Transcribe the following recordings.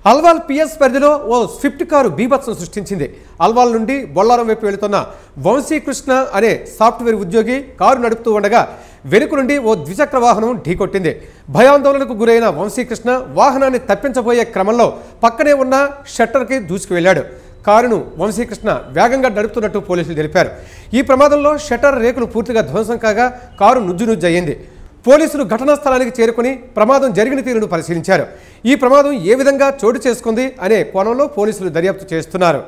Alwal PS పరిధిలో ఓ Swift car బీభత్సం సృష్టించింది అల్వాల్ నుండి బొల్లారం వైపు వెళుతున్న వంశీకృష్ణ అనే సాఫ్ట్వేర్ ఉద్యోగి కారు నడుపుతూ ఉండగా వెనుక నుండి ఓ ద్విచక్ర వాహనం ఢీకొట్టింది భయాందోళనకు గురైన వంశీకృష్ణ వాహనాన్ని తప్పించబోయే క్రమంలో పక్కనే ఉన్న షట్టర్కి దూసుకు వెళ్ళాడు కారును వంశీకృష్ణ వేగంగా నడుపుతున్నట్టు పోలీసులు తెలిపారు ఈ ప్రమాదంలో షట్టర్ రేకులు పూర్తిగా ధ్వంసం కాగా కారు నుజ్జు నుజ్జు అయ్యింది పోలీసులు ఘటనా స్థలానికి చేరుకుని ప్రమాదం జరిగిన తీరును పరిశీలించారు ఈ ప్రమాదం ఏ విధంగా చోటు చేసుకుంది అనే కోణంలో పోలీసులు దర్యాప్తు చేస్తున్నారు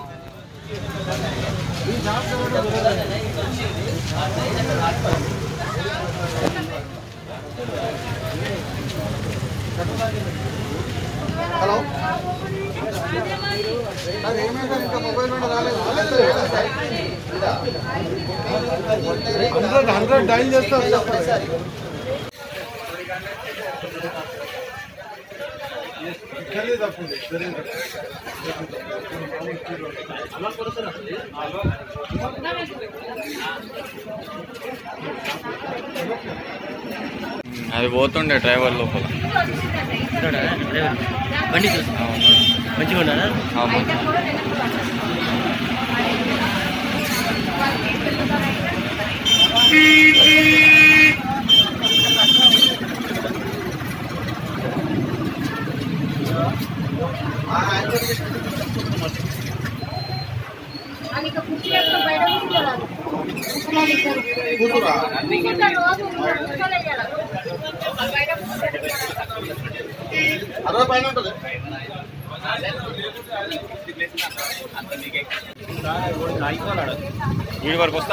హండ్రెడ్ హండ్రెడ్ డైల్ చేస్తారు తెలియదు అప్పుడు తెలియదు అది పోతుండే డ్రైవర్ లోపల బండి చూసి ఆ, ఉన్నాడు. మంచిగా ఉన్నారా ఆ, మంచి- आणि का कुठली एक बैठक కూర్చోరా కూర్చుంటా రోజు కూర్చోలేయాలి బయట అరవై పైన ఉంటుంది వీడి వరకు వస్తా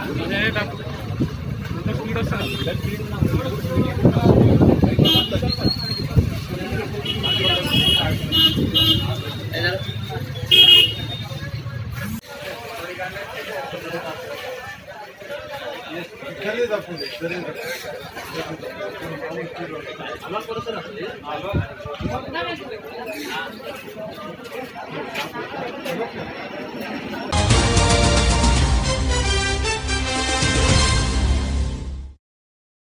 తెలియదు అప్పుడు తెలియదు